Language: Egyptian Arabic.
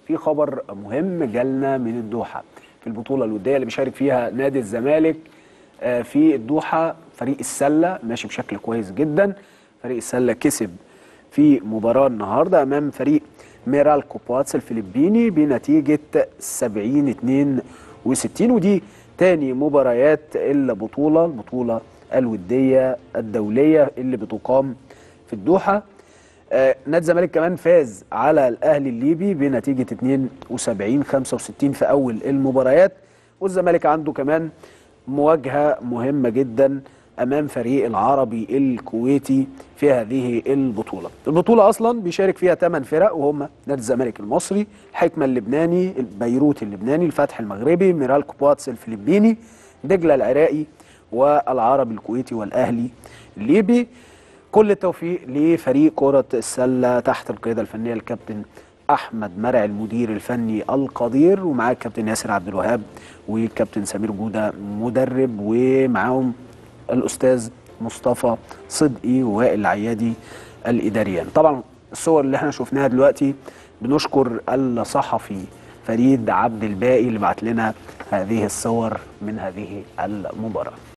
في خبر مهم جالنا من الدوحه في البطوله الوديه اللي بيشارك فيها نادي الزمالك آه، في الدوحه فريق السله ماشي بشكل كويس جدا فريق السله كسب في مباراه النهارده امام فريق ميرال كوباتس الفلبيني بنتيجه 70 62 ودي تاني مباريات البطوله البطوله الوديه الدوليه اللي بتقام في الدوحه آه، نادي الزمالك كمان فاز على الاهلي الليبي بنتيجه 72 65 في اول المباريات والزمالك عنده كمان مواجهه مهمه جدا امام فريق العربي الكويتي في هذه البطوله. البطوله اصلا بيشارك فيها 8 فرق وهم نادي الزمالك المصري، الحكمه اللبناني، بيروت اللبناني، الفتح المغربي، ميرال كوباتس الفلبيني، دجله العراقي والعربي الكويتي والاهلي الليبي. كل التوفيق لفريق كرة السلة تحت القيادة الفنية الكابتن أحمد مرعي المدير الفني القدير ومعاه الكابتن ياسر عبد الوهاب والكابتن سمير جودة مدرب ومعاهم الأستاذ مصطفى صدقي ووائل العيادي الإداريان طبعا الصور اللي احنا شفناها دلوقتي بنشكر الصحفي فريد عبد الباقي اللي بعت لنا هذه الصور من هذه المباراة